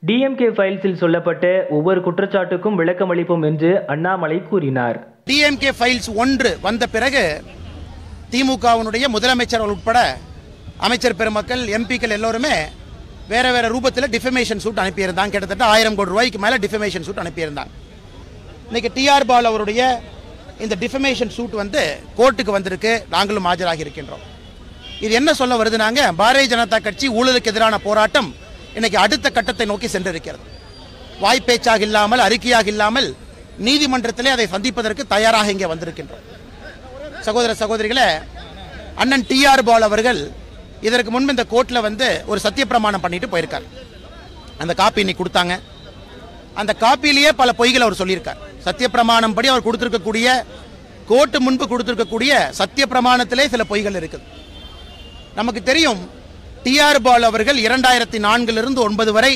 DMK ஃபைல்ஸில் சொல்லப்பட்ட ஒவ்வொரு குற்றச்சாட்டுக்கும் விளக்கமளிப்போம் என்று அண்ணாமலை கூறினார் டிஎம்கே ஃபைல்ஸ் ஒன்று வந்த பிறகு திமுகவினுடைய முதலமைச்சர் உட்பட அமைச்சர் பெருமக்கள் எம்பிக்கள் எல்லோருமே வேற வேற ரூபத்தில் டிஃபமேஷன் சூட் அனுப்பியிருந்தாங்க கிட்டத்தட்ட ஆயிரம் கோடி ரூபாய்க்கு மேலே டிஃபமேஷன் சூட் அனுப்பியிருந்தாங்க இன்னைக்கு டிஆர் பால் அவருடைய இந்த டிஃபமேஷன் சூட் வந்து கோர்ட்டுக்கு வந்திருக்கு நாங்களும் ஆஜராகி இருக்கின்றோம் இது என்ன சொல்ல வருது நாங்க பாரதிய ஜனதா கட்சி ஊழலுக்கு எதிரான போராட்டம் இன்னைக்கு அடுத்த கட்டத்தை நோக்கி சென்றிருக்கிறது வாய்ப்பேச்சாக இல்லாமல் அறிக்கையாக இல்லாமல் நீதிமன்றத்திலே அதை சந்திப்பதற்கு தயாராக இங்கே வந்திருக்கின்றோம் சகோதர சகோதரிகளே அண்ணன் டிஆர் பால் அவர்கள் இதற்கு முன்பு இந்த கோர்ட்டில் வந்து ஒரு சத்தியப்பிரமாணம் பண்ணிட்டு போயிருக்கார் அந்த காப்பி இன்னைக்கு கொடுத்தாங்க அந்த காப்பியிலேயே பல பொய்கள் அவர் சொல்லியிருக்கார் சத்தியப்பிரமாணம் படி அவர் கொடுத்திருக்கக்கூடிய கோர்ட்டு முன்பு கொடுத்திருக்கக்கூடிய சத்தியப்பிரமாணத்திலே சில பொய்கள் இருக்குது நமக்கு தெரியும் டிஆர் பால் அவர்கள் இரண்டாயிரத்தி நான்கிலிருந்து ஒன்பது வரை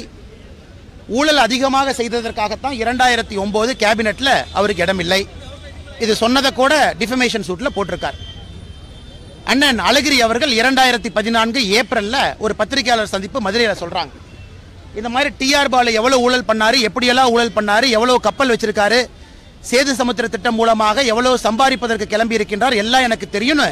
ஊழல் அதிகமாக செய்ததற்காகத்தான் இரண்டாயிரத்தி ஒன்பது கேபினெட்ல அவருக்கு இடமில்லை இது சொன்னதை கூட டிஃபமேஷன் சூட்ல போட்டிருக்கார் அண்ணன் அழகிரி அவர்கள் இரண்டாயிரத்தி பதினான்கு ஏப்ரல்ல ஒரு பத்திரிகையாளர் சந்திப்பு மதுரையில சொல்றாங்க இந்த மாதிரி டிஆர் பால எவ்வளவு ஊழல் பண்ணாரு எப்படியெல்லாம் ஊழல் பண்ணாரு எவ்வளவு கப்பல் வச்சிருக்காரு சேது சமுத்திர திட்டம் மூலமாக எவ்வளவு சம்பாதிப்பதற்கு கிளம்பி இருக்கின்றார் எல்லாம் எனக்கு தெரியும்னு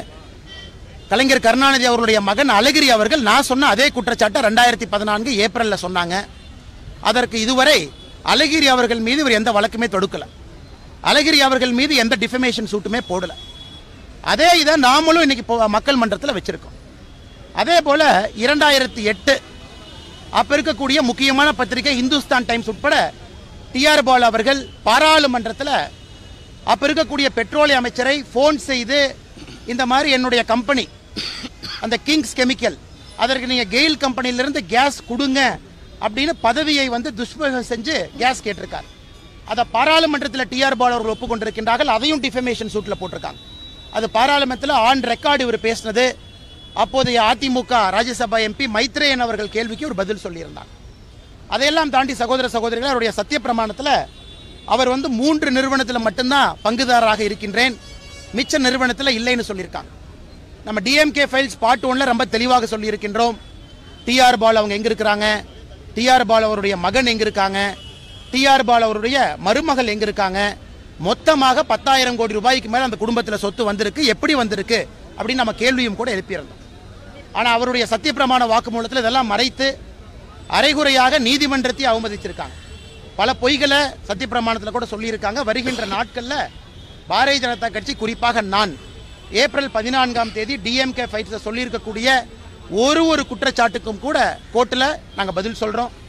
கலைஞர் கருணாநிதி அவர்களுடைய மகன் அழகிரி அவர்கள் நான் சொன்ன அதே குற்றச்சாட்டை ரெண்டாயிரத்தி பதினான்கு ஏப்ரல்ல சொன்னாங்க அதற்கு இதுவரை அழகிரி அவர்கள் மீது இவர் எந்த வழக்குமே தொடுக்கல அழகிரி அவர்கள் மீது எந்த டிஃபமேஷன் சூட்டுமே போடல அதே இதை நாமளும் இன்னைக்கு போ- மக்கள் மன்றத்தில் வச்சிருக்கோம் அதே போல இரண்டாயிரத்தி எட்டு அப்ப இருக்கக்கூடிய முக்கியமான பத்திரிகை இந்துஸ்தான் டைம்ஸ் உட்பட டிஆர் பால் அவர்கள் பாராளுமன்றத்தில் அப்ப இருக்கக்கூடிய பெட்ரோலிய அமைச்சரை ஃபோன் செய்து இந்த மாதிரி என்னுடைய கம்பெனி அந்த கிங்ஸ் கெமிக்கல் அதற்கு நீங்க கெயில் கம்பெனியிலிருந்து கேஸ் கொடுங்க அப்படின்னு பதவியை வந்து துஷ்பிரயோகம் செஞ்சு கேஸ் கேட்டிருக்கார் அதை பாராளுமன்றத்தில் டிஆர் பால் அவர்கள் ஒப்புக்கொண்டிருக்கின்றார்கள் அதையும் டிஃபமேஷன் சூட்ல போட்டிருக்காங்க அது பாராளுமன்றத்தில் ஆன் ரெக்கார்டு இவர் பேசினது அப்போதைய அதிமுக ராஜ்யசபா எம்பி மைத்ரேயன் அவர்கள் கேள்விக்கு ஒரு பதில் சொல்லியிருந்தாங்க அதையெல்லாம் தாண்டி சகோதர சகோதரிகள் அவருடைய சத்திய பிரமாணத்தில் அவர் வந்து மூன்று நிறுவனத்தில் மட்டும்தான் பங்குதாரராக இருக்கின்றேன் மிச்ச நிறுவனத்தில் இல்லைன்னு சொல்லியிருக்காங்க நம்ம டிஎம்கே ஃபைல்ஸ் பார்ட் ஒன்ல ரொம்ப தெளிவாக சொல்லியிருக்கின்றோம் டிஆர் பால் அவங்க எங்க இருக்கிறாங்க டிஆர் பால் அவருடைய மகன் எங்க இருக்காங்க டிஆர் பால் அவருடைய மருமகள் எங்க இருக்காங்க மொத்தமாக பத்தாயிரம் கோடி ரூபாய்க்கு மேல அந்த குடும்பத்தில் சொத்து வந்திருக்கு எப்படி வந்திருக்கு அப்படின்னு நம்ம கேள்வியும் கூட எழுப்பியிருந்தோம் ஆனா அவருடைய சத்தியப்பிரமாண வாக்குமூலத்தில் இதெல்லாம் மறைத்து அரைகுறையாக நீதிமன்றத்தை அவமதிச்சிருக்காங்க பல பொய்களை சத்தியப்பிரமாணத்தில் கூட சொல்லியிருக்காங்க வருகின்ற நாட்கள்ல பாரதிய ஜனதா கட்சி குறிப்பாக நான் ஏப்ரல் பதினான்காம் தேதி டிஎம்கே ஃபைட்ஸை சொல்லியிருக்கக்கூடிய ஒரு ஒரு குற்றச்சாட்டுக்கும் கூட கோர்ட்டில் நாங்கள் பதில் சொல்றோம்